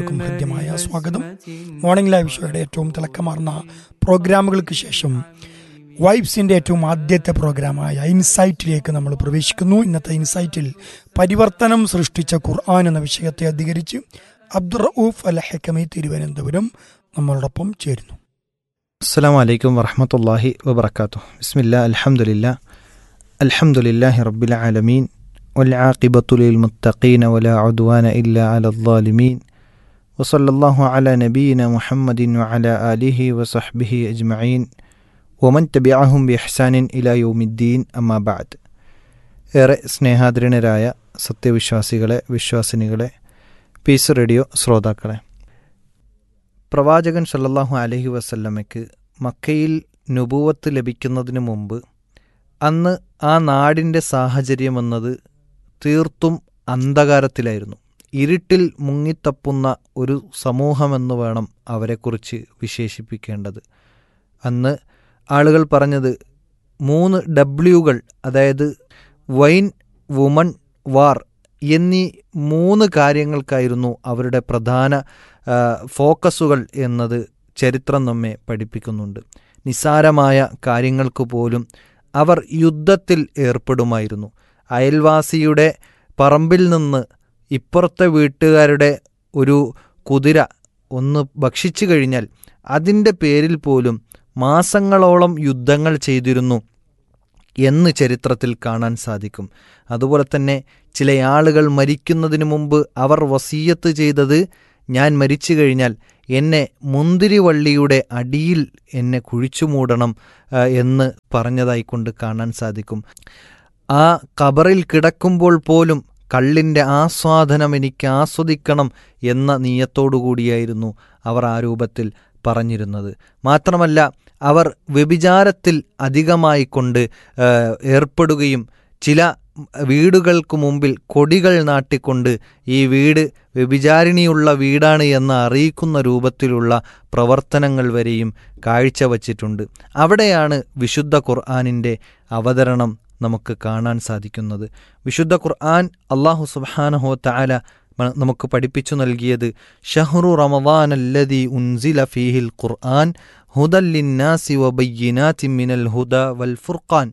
എല്ലാവർക്കും ഹൃദ്യമായ സ്വാഗതം മോർണിംഗ് ലൈവ് ഷോയുടെ ഏറ്റവും തിളക്കമാർന്ന പ്രോഗ്രാമുകൾക്ക് ശേഷം വൈബ്സിന്റെ ഏറ്റവും ആദ്യത്തെ പ്രോഗ്രാമായ ഇൻസൈറ്റിലേക്ക് നമ്മൾ പ്രവേശിക്കുന്നു ഇന്നത്തെ ഇൻസൈറ്റിൽ പരിവർത്തനം സൃഷ്ടിച്ച ഖുർആൻ എന്ന വിഷയത്തെ അധികരിച്ച് അബ്ദുറഊഫ് അൽ ഹക്കമി തിരുവനന്തപുരം നമ്മളോടൊപ്പം ചേരുന്നു السلام عليكم ورحمة الله وبركاته بسم الله الحمد لله الحمد لله رب العالمين والعاقبة للمتقين ولا عدوان إلا على الظالمين وصلى الله على نبينا محمد وعلى آله وصحبه أجمعين ومن تبعهم بإحسان إلى يوم الدين أما بعد ഏറെ സ്നേഹാദരണരായ സത്യവിശ്വാസികളെ വിശ്വാസിനികളെ പീസ് റേഡിയോ ശ്രോതാക്കളെ പ്രവാചകൻ സല്ലല്ലാഹു അലഹി വസല്ലമയ്ക്ക് മക്കയിൽ നുബുവത്ത് ലഭിക്കുന്നതിന് മുമ്പ് അന്ന് ആ നാടിൻ്റെ സാഹചര്യം എന്നത് തീർത്തും അന്ധകാരത്തിലായിരുന്നു ഇരുട്ടിൽ മുങ്ങിത്തപ്പുന്ന ഒരു സമൂഹമെന്ന് വേണം അവരെക്കുറിച്ച് വിശേഷിപ്പിക്കേണ്ടത് അന്ന് ആളുകൾ പറഞ്ഞത് മൂന്ന് ഡബ്ല്യുകൾ അതായത് വൈൻ വുമൺ വാർ എന്നീ മൂന്ന് കാര്യങ്ങൾക്കായിരുന്നു അവരുടെ പ്രധാന ആ, ഫോക്കസുകൾ എന്നത് ചരിത്രം നമ്മെ പഠിപ്പിക്കുന്നുണ്ട് നിസാരമായ കാര്യങ്ങൾക്ക് പോലും അവർ യുദ്ധത്തിൽ ഏർപ്പെടുമായിരുന്നു അയൽവാസിയുടെ പറമ്പിൽ നിന്ന് ഇപ്പുറത്തെ വീട്ടുകാരുടെ ഒരു കുതിര ഒന്ന് ഭക്ഷിച്ചു കഴിഞ്ഞാൽ അതിൻ്റെ പേരിൽ പോലും മാസങ്ങളോളം യുദ്ധങ്ങൾ ചെയ്തിരുന്നു എന്ന് ചരിത്രത്തിൽ കാണാൻ സാധിക്കും അതുപോലെ തന്നെ ചില ആളുകൾ മരിക്കുന്നതിന് മുമ്പ് അവർ വസീയത്ത് ചെയ്തത് ഞാൻ മരിച്ചു കഴിഞ്ഞാൽ എന്നെ മുന്തിരിവള്ളിയുടെ അടിയിൽ എന്നെ കുഴിച്ചു മൂടണം ആ, എന്ന് പറഞ്ഞതായിക്കൊണ്ട് കാണാൻ സാധിക്കും ആ കബറിൽ കിടക്കുമ്പോൾ പോലും കള്ളിൻ്റെ ആസ്വാദനം എനിക്ക് ആസ്വദിക്കണം എന്ന നീയത്തോടുകൂടിയായിരുന്നു അവർ ആ രൂപത്തിൽ പറഞ്ഞിരുന്നത് മാത്രമല്ല അവർ വ്യഭിചാരത്തിൽ അധികമായിക്കൊണ്ട് ആ, ഏർപ്പെടുകയും ചില വീടുകൾക്ക് മുമ്പിൽ കൊടികൾ നാട്ടിക്കൊണ്ട് ഈ വീട് വ്യഭിചാരിണിയുള്ള വീടാണ് എന്ന് അറിയിക്കുന്ന രൂപത്തിലുള്ള പ്രവർത്തനങ്ങൾ വരെയും കാഴ്ചവച്ചിട്ടുണ്ട് അവിടെയാണ് വിശുദ്ധ ഖുർആാനിൻ്റെ അവതരണം നമുക്ക് കാണാൻ സാധിക്കുന്നത് വിശുദ്ധ ഖുർആൻ അള്ളാഹു സുബ്ഹാനഹു തആല മ- നമുക്ക് പഠിപ്പിച്ചു നൽകിയത് ഷഹ്റു റമദാൻ അല്ലദി ഉൻസില ഫീഹിൽ ഖുർആൻ ഹുദല്ലിന്നാസി വബയ്യിനാത്തി മിനൽ ഹുദ വൽ ഫുർഖാൻ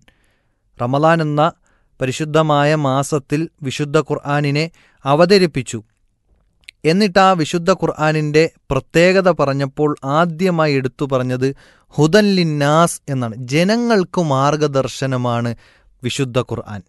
റമദാൻ എന്ന പരിശുദ്ധമായ മാസത്തിൽ വിശുദ്ധ ഖുർആാനിനെ അവതരിപ്പിച്ചു എന്നിട്ട് ആ വിശുദ്ധ ഖുർആാനിൻ്റെ പ്രത്യേകത പറഞ്ഞപ്പോൾ ആദ്യമായി എടുത്തു പറഞ്ഞത് ഹുദൻ ലിന്നാസ് എന്നാണ് ജനങ്ങൾക്ക് മാർഗദർശനമാണ് വിശുദ്ധ ഖുർആൻ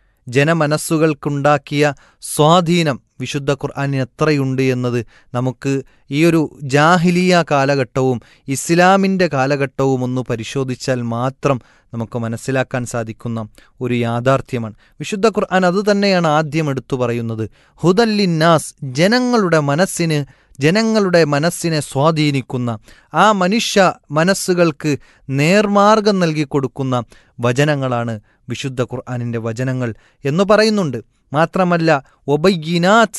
ജനമനസ്സുകൾക്കുണ്ടാക്കിയ സ്വാധീനം വിശുദ്ധ ഖുർആാനിന് എത്രയുണ്ട് എന്നത് നമുക്ക് ഈ ഒരു ജാഹിലിയ കാലഘട്ടവും ഇസ്ലാമിൻ്റെ കാലഘട്ടവും ഒന്ന് പരിശോധിച്ചാൽ മാത്രം നമുക്ക് മനസ്സിലാക്കാൻ സാധിക്കുന്ന ഒരു യാഥാർത്ഥ്യമാണ് വിശുദ്ധ ഖുർആൻ അതുതന്നെയാണ് ആദ്യം എടുത്തു പറയുന്നത് ഹുദല്ലിന്നാസ് ജനങ്ങളുടെ മനസ്സിന് ജനങ്ങളുടെ മനസ്സിനെ സ്വാധീനിക്കുന്ന ആ മനുഷ്യ മനസ്സുകൾക്ക് നേർമാർഗം നൽകി കൊടുക്കുന്ന വചനങ്ങളാണ് വിശുദ്ധ ഖുർആാനിൻ്റെ വചനങ്ങൾ എന്ന് പറയുന്നുണ്ട് മാത്രമല്ല ഒബയ്യിനാത്ത്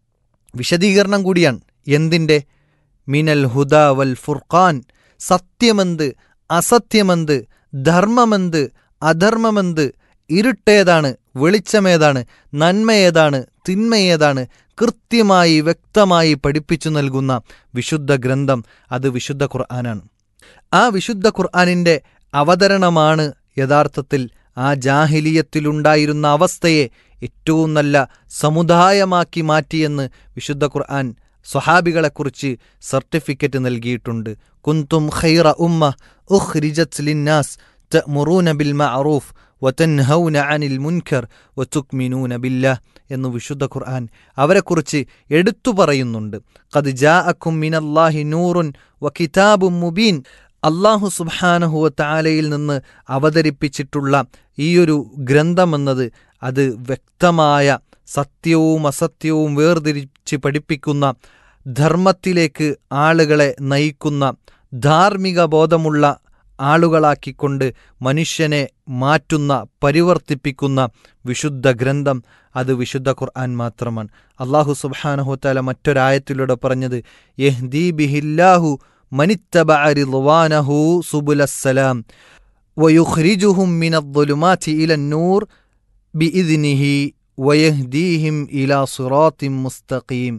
വിശദീകരണം കൂടിയാണ് എന്തിൻ്റെ മിനൽ ഹുദ വൽ ഫുർഖാൻ സത്യമെന്ത് അസത്യമെന്ത് ധർമ്മമെന്ത് അധർമ്മമെന്ത് ഇരുട്ടേതാണ് വെളിച്ചമേതാണ് നന്മ ഏതാണ് തിന്മ ഏതാണ് കൃത്യമായി വ്യക്തമായി പഠിപ്പിച്ചു നൽകുന്ന വിശുദ്ധ ഗ്രന്ഥം അത് വിശുദ്ധ ഖുർആനാണ് ആ വിശുദ്ധ ഖുർആനിൻ്റെ അവതരണമാണ് യഥാർത്ഥത്തിൽ ആ ജാഹിലിയത്തിലുണ്ടായിരുന്ന അവസ്ഥയെ ഏറ്റവും നല്ല സമുദായമാക്കി മാറ്റിയെന്ന് വിശുദ്ധ ഖുർആൻ സ്വഹാബികളെക്കുറിച്ച് സർട്ടിഫിക്കറ്റ് നൽകിയിട്ടുണ്ട് കുന്തും ഖൈറ ഉമ്മ ഉഖ്രിജത് ലിന്നാസ് തഅ്മുറൂന ബിൽ മഅറൂഫ് വതൻഹൗന അനിൽ മുൻകർ വതുക്മിനൂന ബില്ലാഹ് എന്ന് വിശുദ്ധ ഖുർആൻ അവരെക്കുറിച്ച് എടുത്തു പറയുന്നുണ്ട് ഖദ് ജാഅക്കും മിനല്ലാഹി നൂറുൻ വകിതാബും മുബീൻ അള്ളാഹു സുബ്ഹാനഹുവ തആലയിൽ നിന്ന് അവതരിപ്പിച്ചിട്ടുള്ള ഈയൊരു ഗ്രന്ഥമെന്നത് അത് വ്യക്തമായ സത്യവും അസത്യവും വേർതിരിച്ച് പഠിപ്പിക്കുന്ന ധർമ്മത്തിലേക്ക് ആളുകളെ നയിക്കുന്ന ധാർമ്മിക ബോധമുള്ള ആളുകളാക്കിക്കൊണ്ട് മനുഷ്യനെ മാറ്റുന്ന പരിവർത്തിപ്പിക്കുന്ന വിശുദ്ധ ഗ്രന്ഥം അത് വിശുദ്ധ ഖുർആൻ മാത്രമാണ് അള്ളാഹു സുബ്ഹാനഹുത്താല മറ്റൊരായത്തിലൂടെ പറഞ്ഞത് യഹ്ദീ ബിഹില്ലാഹു മനിത്തബഅ റിദ്വാനഹു സുബുലസ്സലാം വയുഖ്രിജുഹും മിനദ്ദുലുമാതി ഇലന്നൂർ ബിഇദ്നിഹി വയഹ്ദീഹിം ഇലാ സിറാത്തിൻ മുസ്തഖീം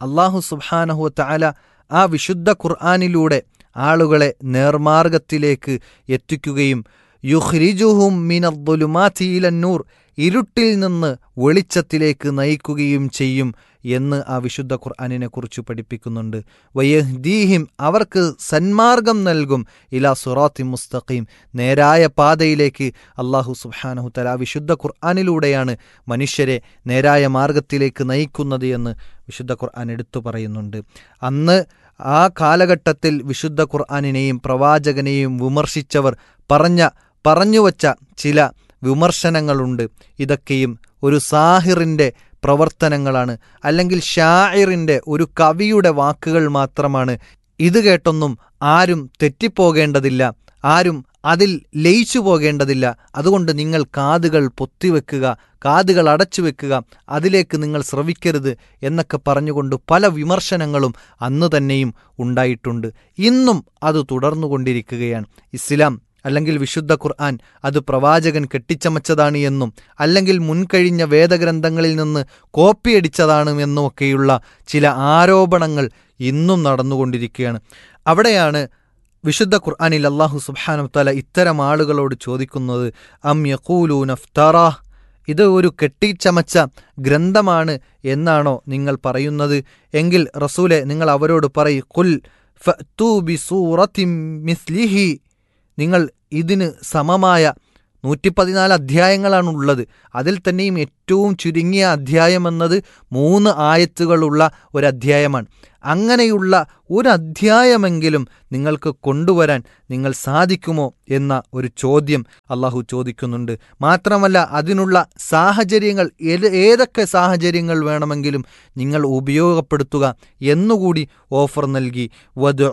അള്ളാഹു സുബ്ഹാനഹു തആല ആ വിശുദ്ധ ഖുർആാനിലൂടെ ആളുകളെ നേർമാർഗത്തിലേക്ക് എത്തിക്കുകയും യുഹ്രിജുഹും മിനദ്ദുലുമാതിയിലന്നൂർ ഇരുട്ടിൽ നിന്ന് വെളിച്ചത്തിലേക്ക് നയിക്കുകയും ചെയ്യും എന്ന് ആ വിശുദ്ധ ഖുർആാനിനെ കുറിച്ച് പഠിപ്പിക്കുന്നുണ്ട് വയഹ്ദീഹിം അവർക്ക് സന്മാർഗം നൽകും ഇലാ സുറാത്തി മുസ്തഖീം നേരായ പാതയിലേക്ക് അള്ളാഹു സുബ്ഹാനഹു തല വിശുദ്ധ ഖുർആാനിലൂടെയാണ് മനുഷ്യരെ നേരായ മാർഗത്തിലേക്ക് നയിക്കുന്നത് എന്ന് വിശുദ്ധ ഖുർആൻ എടുത്തു പറയുന്നുണ്ട് അന്ന് ആ കാലഘട്ടത്തിൽ വിശുദ്ധ ഖുർആാനിനെയും പ്രവാചകനെയും വിമർശിച്ചവർ പറഞ്ഞ പറഞ്ഞുവച്ച ചില വിമർശനങ്ങളുണ്ട് ഇതൊക്കെയും ഒരു സാഹിറിൻ്റെ പ്രവർത്തനങ്ങളാണ് അല്ലെങ്കിൽ ഷായിറിൻ്റെ ഒരു കവിയുടെ വാക്കുകൾ മാത്രമാണ് ഇത് കേട്ടൊന്നും ആരും തെറ്റിപ്പോകേണ്ടതില്ല ആരും അതിൽ ലയിച്ചു പോകേണ്ടതില്ല അതുകൊണ്ട് നിങ്ങൾ കാതുകൾ പൊത്തിവെക്കുക കാതുകൾ അടച്ചു വെക്കുക അതിലേക്ക് നിങ്ങൾ ശ്രവിക്കരുത് എന്നൊക്കെ പറഞ്ഞുകൊണ്ട് പല വിമർശനങ്ങളും അന്ന് തന്നെയും ഉണ്ടായിട്ടുണ്ട് ഇന്നും അത് തുടർന്നുകൊണ്ടിരിക്കുകയാണ് ഇസ്ലാം അല്ലെങ്കിൽ വിശുദ്ധ ഖുർആൻ അത് പ്രവാചകൻ കെട്ടിച്ചമച്ചതാണ് എന്നും അല്ലെങ്കിൽ മുൻകഴിഞ്ഞ വേദഗ്രന്ഥങ്ങളിൽ നിന്ന് കോപ്പിയടിച്ചതാണ് എന്നുമൊക്കെയുള്ള ചില ആരോപണങ്ങൾ ഇന്നും നടന്നുകൊണ്ടിരിക്കുകയാണ് അവിടെയാണ് വിശുദ്ധ ഖുർആാനിൽ അള്ളാഹു സുബ്ഹാനു തല ഇത്തരം ആളുകളോട് ചോദിക്കുന്നത് അം യഖൂലൂ നഫ്തറാ ഇത് ഒരു കെട്ടിച്ചമച്ച ഗ്രന്ഥമാണ് എന്നാണോ നിങ്ങൾ പറയുന്നത് എങ്കിൽ റസൂലെ നിങ്ങൾ അവരോട് പറയ് കുൽ ഫഅ്തൂ ബിസൂറത്തിൻ മിസ്ലിഹി നിങ്ങൾ ഇതിന് സമമായ നൂറ്റി പതിനാല് അധ്യായങ്ങളാണ് ഉള്ളത് അതിൽ തന്നെയും ഏറ്റവും ചുരുങ്ങിയ അധ്യായം എന്നത് മൂന്ന് ആയത്തുകളുള്ള ഒരു അധ്യായമാണ് അങ്ങനെയുള്ള ഒരു അധ്യായമെങ്കിലും നിങ്ങൾക്ക് കൊണ്ടുവരാൻ നിങ്ങൾ സാധിക്കുമോ എന്ന ഒരു ചോദ്യം അള്ളാഹു ചോദിക്കുന്നുണ്ട് മാത്രമല്ല അതിനുള്ള സാഹചര്യങ്ങൾ ഏത് ഏതൊക്കെ സാഹചര്യങ്ങൾ വേണമെങ്കിലും നിങ്ങൾ ഉപയോഗപ്പെടുത്തുക എന്നുകൂടി ഓഫർ നൽകി വധു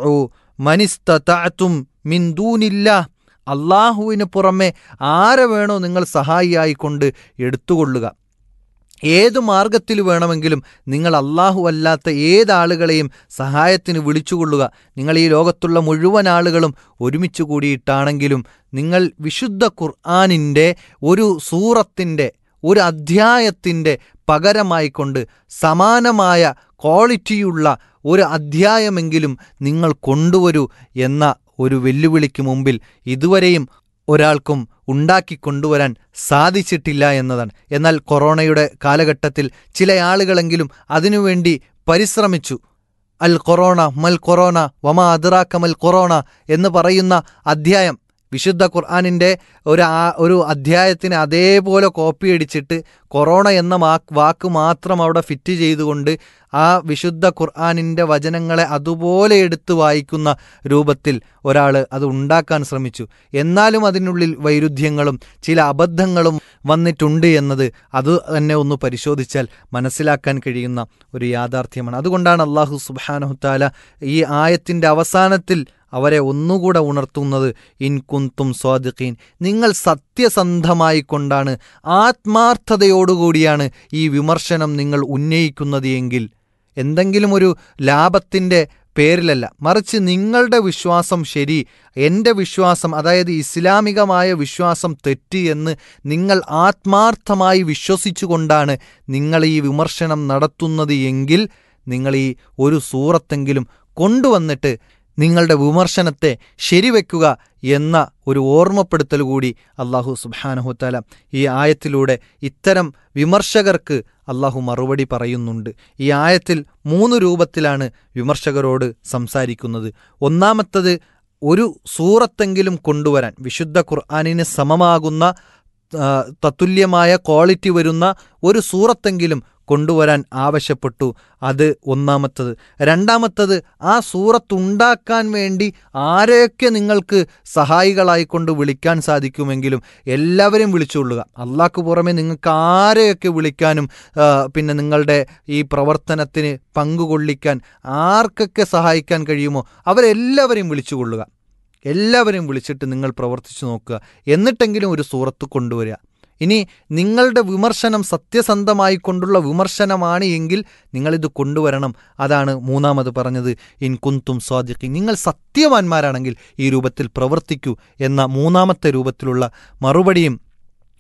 മനിസ്തും മിന്ദൂനില്ല അള്ളാഹുവിന് പുറമെ ആരെ വേണോ നിങ്ങൾ സഹായിയായിക്കൊണ്ട് എടുത്തുകൊള്ളുക ഏതു മാർഗത്തിൽ വേണമെങ്കിലും നിങ്ങൾ അള്ളാഹു അല്ലാത്ത ഏതാളുകളെയും സഹായത്തിന് വിളിച്ചുകൊള്ളുക നിങ്ങൾ ഈ ലോകത്തുള്ള മുഴുവൻ ആളുകളും ഒരുമിച്ച് കൂടിയിട്ടാണെങ്കിലും നിങ്ങൾ വിശുദ്ധ ഖുർആാനിൻ്റെ ഒരു സൂറത്തിൻ്റെ ഒരു അധ്യായത്തിൻ്റെ പകരമായിക്കൊണ്ട് സമാനമായ ക്വാളിറ്റിയുള്ള ഒരു അധ്യായമെങ്കിലും നിങ്ങൾ കൊണ്ടുവരൂ എന്ന ഒരു വെല്ലുവിളിക്ക് മുമ്പിൽ ഇതുവരെയും ഒരാൾക്കും ഉണ്ടാക്കിക്കൊണ്ടുവരാൻ സാധിച്ചിട്ടില്ല എന്നതാണ് എന്നാൽ കൊറോണയുടെ കാലഘട്ടത്തിൽ ചില ആളുകളെങ്കിലും അതിനുവേണ്ടി പരിശ്രമിച്ചു അൽ കൊറോണ മൽ കൊറോണ വമ അതിറാക്ക മൽ കൊറോണ എന്ന് പറയുന്ന അധ്യായം വിശുദ്ധ ഖുർആാനിൻ്റെ ഒരു ഒരു അധ്യായത്തിന് അതേപോലെ കോപ്പി അടിച്ചിട്ട് കൊറോണ എന്ന വാക്ക് മാത്രം അവിടെ ഫിറ്റ് ചെയ്തുകൊണ്ട് ആ വിശുദ്ധ ഖുർആാനിൻ്റെ വചനങ്ങളെ അതുപോലെ എടുത്ത് വായിക്കുന്ന രൂപത്തിൽ ഒരാൾ അത് ഉണ്ടാക്കാൻ ശ്രമിച്ചു എന്നാലും അതിനുള്ളിൽ വൈരുദ്ധ്യങ്ങളും ചില അബദ്ധങ്ങളും വന്നിട്ടുണ്ട് എന്നത് അത് തന്നെ ഒന്ന് പരിശോധിച്ചാൽ മനസ്സിലാക്കാൻ കഴിയുന്ന ഒരു യാഥാർത്ഥ്യമാണ് അതുകൊണ്ടാണ് അള്ളാഹു സുബാനഹുത്താല ഈ ആയത്തിൻ്റെ അവസാനത്തിൽ അവരെ ഒന്നുകൂടെ ഉണർത്തുന്നത് ഇൻ കുന്തും സ്വാദിഖീൻ നിങ്ങൾ സത്യസന്ധമായി കൊണ്ടാണ് ആത്മാർത്ഥതയോടുകൂടിയാണ് ഈ വിമർശനം നിങ്ങൾ ഉന്നയിക്കുന്നത് എങ്കിൽ എന്തെങ്കിലും ഒരു ലാഭത്തിൻ്റെ പേരിലല്ല മറിച്ച് നിങ്ങളുടെ വിശ്വാസം ശരി എൻ്റെ വിശ്വാസം അതായത് ഇസ്ലാമികമായ വിശ്വാസം തെറ്റ് എന്ന് നിങ്ങൾ ആത്മാർത്ഥമായി വിശ്വസിച്ചുകൊണ്ടാണ് നിങ്ങൾ ഈ വിമർശനം നടത്തുന്നത് എങ്കിൽ നിങ്ങൾ ഈ ഒരു സൂറത്തെങ്കിലും കൊണ്ടുവന്നിട്ട് നിങ്ങളുടെ വിമർശനത്തെ ശരിവെക്കുക എന്ന ഒരു ഓർമ്മപ്പെടുത്തൽ കൂടി അള്ളാഹു സുബാനഹുത്താല ഈ ആയത്തിലൂടെ ഇത്തരം വിമർശകർക്ക് അള്ളാഹു മറുപടി പറയുന്നുണ്ട് ഈ ആയത്തിൽ മൂന്ന് രൂപത്തിലാണ് വിമർശകരോട് സംസാരിക്കുന്നത് ഒന്നാമത്തത് ഒരു സൂറത്തെങ്കിലും കൊണ്ടുവരാൻ വിശുദ്ധ ഖുർആാനിന് സമമാകുന്ന തത്തുല്യമായ ക്വാളിറ്റി വരുന്ന ഒരു സൂറത്തെങ്കിലും കൊണ്ടുവരാൻ ആവശ്യപ്പെട്ടു അത് ഒന്നാമത്തത് രണ്ടാമത്തത് ആ സൂറത്തുണ്ടാക്കാൻ വേണ്ടി ആരെയൊക്കെ നിങ്ങൾക്ക് സഹായികളായിക്കൊണ്ട് വിളിക്കാൻ സാധിക്കുമെങ്കിലും എല്ലാവരെയും വിളിച്ചുകൊള്ളുക അള്ളാഹ്ക്ക് പുറമെ നിങ്ങൾക്ക് ആരെയൊക്കെ വിളിക്കാനും പിന്നെ നിങ്ങളുടെ ഈ പ്രവർത്തനത്തിന് പങ്കുകൊള്ളിക്കാൻ ആർക്കൊക്കെ സഹായിക്കാൻ കഴിയുമോ അവരെല്ലാവരെയും വിളിച്ചുകൊള്ളുക എല്ലാവരെയും വിളിച്ചിട്ട് നിങ്ങൾ പ്രവർത്തിച്ചു നോക്കുക എന്നിട്ടെങ്കിലും ഒരു സൂറത്ത് കൊണ്ടുവരിക ഇനി നിങ്ങളുടെ വിമർശനം സത്യസന്ധമായി കൊണ്ടുള്ള വിമർശനമാണ് എങ്കിൽ നിങ്ങളിത് കൊണ്ടുവരണം അതാണ് മൂന്നാമത് പറഞ്ഞത് ഇൻ കുന്തും സ്വാദിഖി നിങ്ങൾ സത്യവാന്മാരാണെങ്കിൽ ഈ രൂപത്തിൽ പ്രവർത്തിക്കൂ എന്ന മൂന്നാമത്തെ രൂപത്തിലുള്ള മറുപടിയും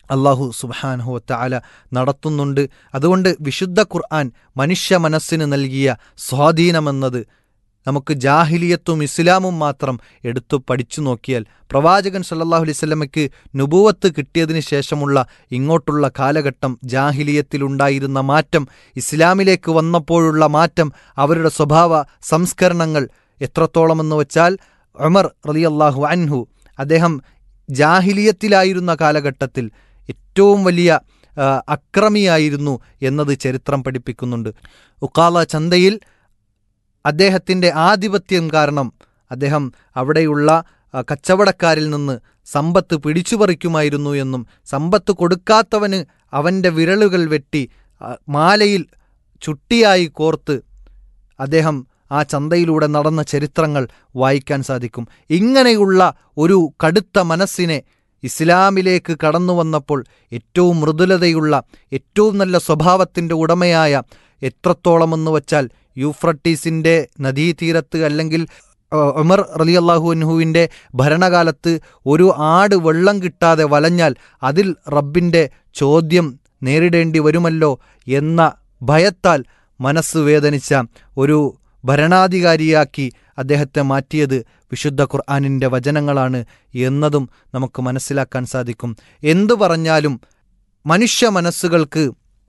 അള്ളാഹു സുബാനഹു താല നടത്തുന്നുണ്ട് അതുകൊണ്ട് വിശുദ്ധ ഖുർആൻ മനുഷ്യ മനസ്സിന് നൽകിയ സ്വാധീനമെന്നത് നമുക്ക് ജാഹിലിയത്തും ഇസ്ലാമും മാത്രം എടുത്തു പഠിച്ചു നോക്കിയാൽ പ്രവാചകൻ സല്ലല്ലാഹു അലൈഹി സ്വലമയ്ക്ക് നുബുവത്ത് കിട്ടിയതിന് ശേഷമുള്ള ഇങ്ങോട്ടുള്ള കാലഘട്ടം ജാഹിലിയത്തിലുണ്ടായിരുന്ന മാറ്റം ഇസ്ലാമിലേക്ക് വന്നപ്പോഴുള്ള മാറ്റം അവരുടെ സ്വഭാവ സംസ്കരണങ്ങൾ എത്രത്തോളമെന്ന് വച്ചാൽ ഉമർ റളിയല്ലാഹു അൻഹു അദ്ദേഹം ജാഹിലിയത്തിലായിരുന്ന കാലഘട്ടത്തിൽ ഏറ്റവും വലിയ ആ, അക്രമിയായിരുന്നു എന്നത് ചരിത്രം പഠിപ്പിക്കുന്നുണ്ട് ഉക്കാല ചന്തയിൽ അദ്ദേഹത്തിൻ്റെ ആധിപത്യം കാരണം അദ്ദേഹം അവിടെയുള്ള ആ, കച്ചവടക്കാരിൽ നിന്ന് സമ്പത്ത് പിടിച്ചുപറിക്കുമായിരുന്നു എന്നും സമ്പത്ത് കൊടുക്കാത്തവന് അവൻ്റെ വിരലുകൾ വെട്ടി ആ, മാലയിൽ ചുട്ടിയായി കോർത്ത് അദ്ദേഹം ആ ചന്തയിലൂടെ നടന്ന ചരിത്രങ്ങൾ വായിക്കാൻ സാധിക്കും ഇങ്ങനെയുള്ള ഒരു കടുത്ത മനസ്സിനെ ഇസ്ലാമിലേക്ക് കടന്നു വന്നപ്പോൾ ഏറ്റവും മൃദുലതയുള്ള ഏറ്റവും നല്ല സ്വഭാവത്തിൻ്റെ ഉടമയായ എത്രത്തോളമെന്ന് വച്ചാൽ യൂഫ്രട്ടീസിൻ്റെ നദീതീരത്ത് അല്ലെങ്കിൽ ആ, ഉമർ റലിയല്ലാഹു അൻഹുവിൻ്റെ ഭരണകാലത്ത് ഒരു ആട് വെള്ളം കിട്ടാതെ വലഞ്ഞാൽ അതിൽ റബ്ബിൻ്റെ ചോദ്യം നേരിടേണ്ടി വരുമല്ലോ എന്ന ഭയത്താൽ മനസ്സ് വേദനിച്ച ഒരു ഭരണാധികാരിയാക്കി അദ്ദേഹത്തെ മാറ്റിയത് വിശുദ്ധ ഖുർആാനിൻ്റെ വചനങ്ങളാണ് എന്നതും നമുക്ക് മനസ്സിലാക്കാൻ സാധിക്കും എന്തു പറഞ്ഞാലും മനുഷ്യ മനസ്സുകൾക്ക്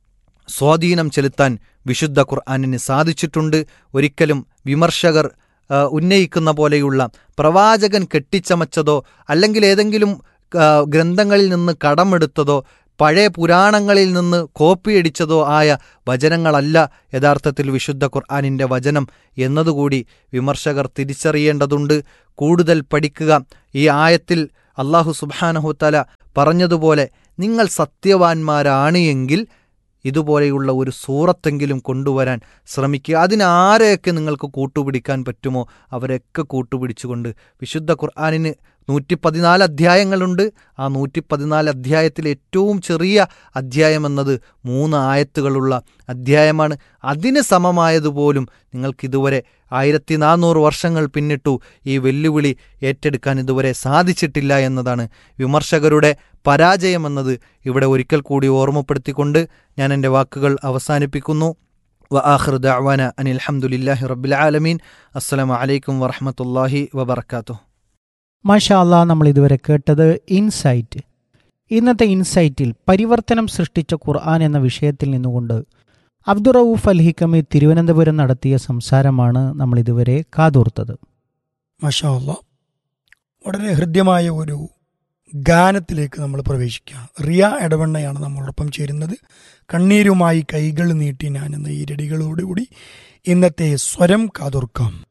സ്വാധീനം ചെലുത്താൻ വിശുദ്ധ ഖുർആാനിന് സാധിച്ചിട്ടുണ്ട് ഒരിക്കലും വിമർശകർ ആ, ഉന്നയിക്കുന്ന പോലെയുള്ള പ്രവാചകൻ കെട്ടിച്ചമച്ചതോ അല്ലെങ്കിൽ ഏതെങ്കിലും ആ, ഗ്രന്ഥങ്ങളിൽ നിന്ന് കടമെടുത്തതോ പഴയ പുരാണങ്ങളിൽ നിന്ന് കോപ്പിയടിച്ചതോ ആയ വചനങ്ങളല്ല യഥാർത്ഥത്തിൽ വിശുദ്ധ ഖുർആാനിൻ്റെ വചനം എന്നതുകൂടി വിമർശകർ തിരിച്ചറിയേണ്ടതുണ്ട് കൂടുതൽ പഠിക്കുക ഈ ആയത്തിൽ അള്ളാഹു സുബാനഹുത്തല പറഞ്ഞതുപോലെ നിങ്ങൾ സത്യവാന്മാരാണ് എങ്കിൽ ഇതുപോലെയുള്ള ഒരു സൂറത്തെങ്കിലും കൊണ്ടുവരാൻ ശ്രമിക്കുക അതിനാരെയൊക്കെ നിങ്ങൾക്ക് കൂട്ടുപിടിക്കാൻ പറ്റുമോ അവരെയൊക്കെ കൂട്ടുപിടിച്ചുകൊണ്ട് വിശുദ്ധ ഖുർആാനിന് നൂറ്റി പതിനാല് അധ്യായങ്ങളുണ്ട് ആ നൂറ്റി പതിനാല് അധ്യായത്തിൽ ഏറ്റവും ചെറിയ അധ്യായം എന്നത് മൂന്ന് ആയത്തുകളുള്ള അധ്യായമാണ് അതിന് സമമായതുപോലും നിങ്ങൾക്കിതുവരെ ആയിരത്തി നാനൂറ് വർഷങ്ങൾ പിന്നിട്ടു ഈ വെല്ലുവിളി ഏറ്റെടുക്കാൻ ഇതുവരെ സാധിച്ചിട്ടില്ല എന്നതാണ് വിമർശകരുടെ പരാജയമെന്നത് ഇവിടെ ഒരിക്കൽ കൂടി ഓർമ്മപ്പെടുത്തിക്കൊണ്ട് ഞാൻ എൻ്റെ വാക്കുകൾ അവസാനിപ്പിക്കുന്നു വ ആഖിർ ദഅവാന അനിൽ ഹംദുലില്ലാഹി റബ്ബിൽ ആലമീൻ അസ്സലാമു അലൈക്കും വറഹ്മത്തുള്ളാഹി വബറകാതുഹു മാഷാ അല്ലാ നമ്മൾ ഇതുവരെ കേട്ടത് ഇൻസൈറ്റ് ഇന്നത്തെ ഇൻസൈറ്റിൽ പരിവർത്തനം സൃഷ്ടിച്ച ഖുർആൻ എന്ന വിഷയത്തിൽ നിന്നുകൊണ്ട് അബ്ദുറൌഫ് അൽ ഹിക്കമി തിരുവനന്തപുരം നടത്തിയ സംസാരമാണ് നമ്മൾ ഇതുവരെ കാതോർത്തത് മഷാ അല്ലാ വളരെ ഹൃദ്യമായ ഒരു ഗാനത്തിലേക്ക് നമ്മൾ പ്രവേശിക്കുക റിയ എടവണ്ണയാണ് നമ്മളോടൊപ്പം ചേരുന്നത് കണ്ണീരുമായി കൈകൾ നീട്ടി ഞാൻ എന്ന ഈരടികളോടുകൂടി ഇന്നത്തെ സ്വരം കാതോർക്കാം